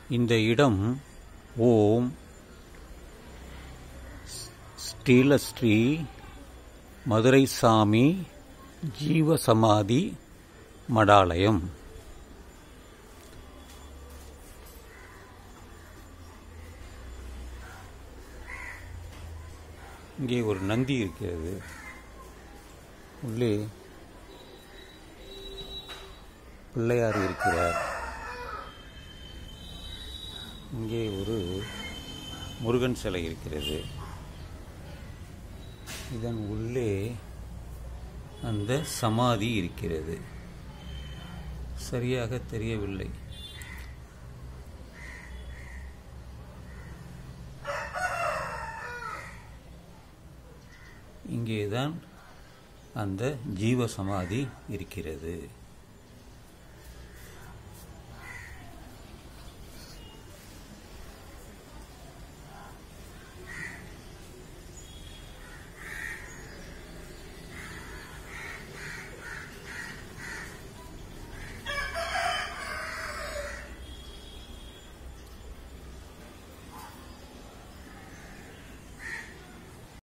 இந்த இடம் ஓம் ஸ்ரீலஸ்ரீ மதுரை சாமி ஜீவசமாதி மடாலயம் இங்கே ஒரு நந்தி இருக்கிறது உள்ளே பிள்ளையார் இருக்கிறார் இங்கே ஒரு முருகன் சிலை இருக்கிறது இதன் உள்ளே அந்த சமாதி இருக்கிறது சரியாக தெரியவில்லை இங்கேதான் அந்த ஜீவ சமாதி இருக்கிறது